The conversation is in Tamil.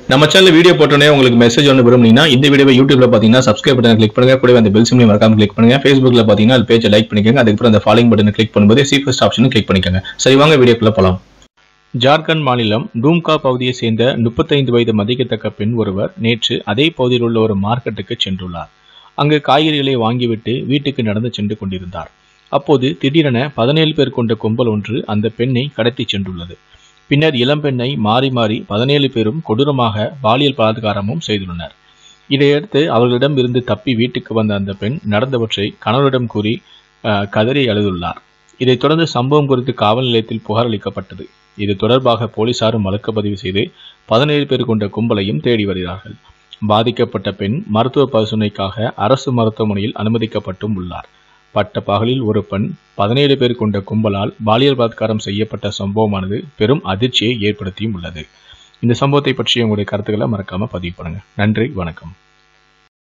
நம்ம சேனல் வீடியோ போட்டோன்னே உங்களுக்கு மெசேஜ் ஒன்று விரும்புனீங்கன்னா இந்த வீடியோவை யூடியூப்ல பார்த்தீங்கன்னா சப்ஸ்கிரைப் பட்டன் கிளிக் பண்ணுங்க கூடவே அந்த பெல் சிம்லையும் மறக்காம கிளிக் பண்ணுங்க ஃபேஸ்புக்ல பார்த்தீங்கன்னா அது பேஜை லைக் பண்ணிக்கோங்க அதுக்கப்புறம் அந்த ஃபாலோயிங் பட்டனை கிளிக் பண்ணும்போது சி ஃபர்ஸ்ட் ஆப்ஷனும் கிளிக் பண்ணிக்கோங்க சரி வாங்க வீடியோக்குள்ள போலாம் ஜார்க்கண்ட் மாநிலம் டூம்கா பகுதியை சேர்ந்த முப்பத்தைந்து வயது மதிக்கத்தக்க பெண் ஒருவர் நேற்று அதே பகுதியில் உள்ள ஒரு மார்க்கெட்டுக்கு சென்றுள்ளார் அங்கு காய்கறிகளை வாங்கிவிட்டு வீட்டுக்கு நடந்து சென்று கொண்டிருந்தார் அப்போது திடீரென பதினேழு பேர் கொண்ட கும்பல் ஒன்று அந்த பெண்ணை கடத்தி சென்றுள்ளது பின்னர் இளம்பெண்ணை மாறி மாறி பதினேழு பேரும் கொடூரமாக பாலியல் பலாத்காரமும் செய்துள்ளனர் இதையடுத்து அவர்களிடம் இருந்து தப்பி வீட்டுக்கு வந்த அந்த பெண் நடந்தவற்றை கணவரிடம் கூறி அஹ், கதறி அழுதுள்ளார் இதைத் தொடர்ந்து சம்பவம் குறித்து காவல் நிலையத்தில் புகார் அளிக்கப்பட்டது இது தொடர்பாக போலீசாரும் வழக்கு பதிவு செய்து பதினேழு பேர் கொண்ட கும்பலையும் தேடி வருகிறார்கள் பாதிக்கப்பட்ட பெண் மருத்துவ பரிசோதனைக்காக அரசு மருத்துவமனையில் அனுமதிக்கப்பட்டும் உள்ளார் பட்ட பகலில் ஒரு பெண் பதினேழு பேர் கொண்ட கும்பலால் பாலியல் பலாத்காரம் செய்யப்பட்ட சம்பவமானது பெரும் அதிர்ச்சியை ஏற்படுத்தியும் உள்ளது இந்த சம்பவத்தை பற்றி உங்களுடைய கருத்துக்களை மறக்காம பதிவு பண்ணுங்க நன்றி வணக்கம்